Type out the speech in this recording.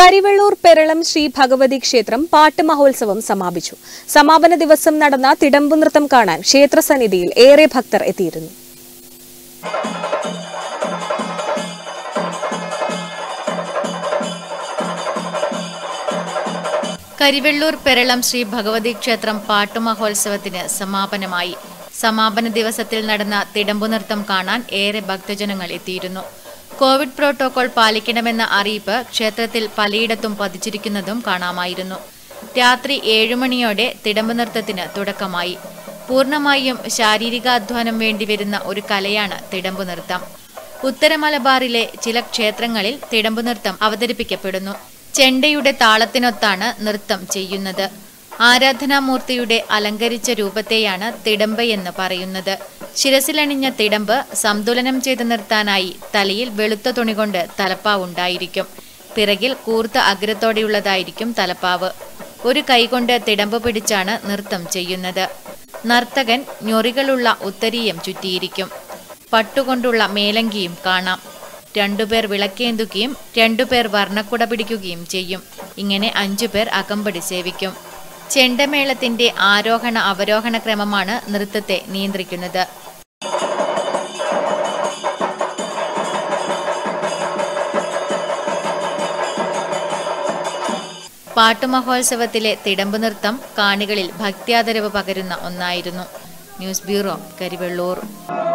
കരിവെള്ളൂർ പെരളം ശ്രീ ഭഗവതി ക്ഷേത്രം പാട്ട് മഹോത്സവം സമാപിച്ചു സമാപന ദിവസം നടന്ന തിടമ്പു നൃത്തം കാണാൻ ക്ഷേത്രസന്നിധിയിൽ ഏറെ ഭക്തർ എത്തിയിരുന്നു കരിവെള്ളൂർ പെരളം ശ്രീ ഭഗവതി ക്ഷേത്രം പാട്ടുമഹോത്സവത്തിന് സമാപനമായി സമാപന ദിവസത്തിൽ നടന്ന തിടമ്പു നൃത്തം കാണാൻ ഏറെ ഭക്തജനങ്ങൾ എത്തിയിരുന്നു കോവിഡ് പ്രോട്ടോകോൾ പാലിക്കണമെന്ന അറിയിപ്പ് ക്ഷേത്രത്തിൽ പലയിടത്തും പതിച്ചിരിക്കുന്നതും കാണാമായിരുന്നു രാത്രി ഏഴുമണിയോടെ തിടമ്പു നൃത്തത്തിന് തുടക്കമായി പൂർണ്ണമായും ശാരീരികാധ്വാനം വേണ്ടിവരുന്ന ഒരു കലയാണ് തിടമ്പു നൃത്തം ഉത്തര മലബാറിലെ ചില ക്ഷേത്രങ്ങളിൽ തിടമ്പു നൃത്തം അവതരിപ്പിക്കപ്പെടുന്നു ചെണ്ടയുടെ താളത്തിനൊത്താണ് നൃത്തം ചെയ്യുന്നത് ആരാധനാമൂർത്തിയുടെ അലങ്കരിച്ച രൂപത്തെയാണ് തിടമ്പയെന്ന് പറയുന്നത് ശിരസിലണിഞ്ഞ തിടമ്പ് സന്തുലനം ചെയ്ത് നിർത്താനായി തലയിൽ വെളുത്ത തുണി കൊണ്ട് തലപ്പാവുണ്ടായിരിക്കും പിറകിൽ കൂർത്ത അഗ്രത്തോടെയുള്ളതായിരിക്കും തലപ്പാവ് ഒരു കൈകൊണ്ട് തിടമ്പ് പിടിച്ചാണ് നൃത്തം ചെയ്യുന്നത് നർത്തകൻ ഞൊറികളുള്ള ഉത്തരീയം ചുറ്റിയിരിക്കും പട്ടുകൊണ്ടുള്ള മേലങ്കിയും കാണാം രണ്ടുപേർ വിളക്കേന്തുകയും രണ്ടുപേർ വർണ്ണക്കുട പിടിക്കുകയും ചെയ്യും ഇങ്ങനെ അഞ്ചുപേർ അകമ്പടി സേവിക്കും ചെണ്ടമേളത്തിന്റെ ആരോഹണ അവരോഹണ ക്രമമാണ് നൃത്തത്തെ നിയന്ത്രിക്കുന്നത് പാട്ടുമഹോത്സവത്തിലെ തിടമ്പ് നൃത്തം കാണികളിൽ ഭക്ത്യാദരവ് പകരുന്ന ഒന്നായിരുന്നു ന്യൂസ് ബ്യൂറോ കരിവെള്ളൂർ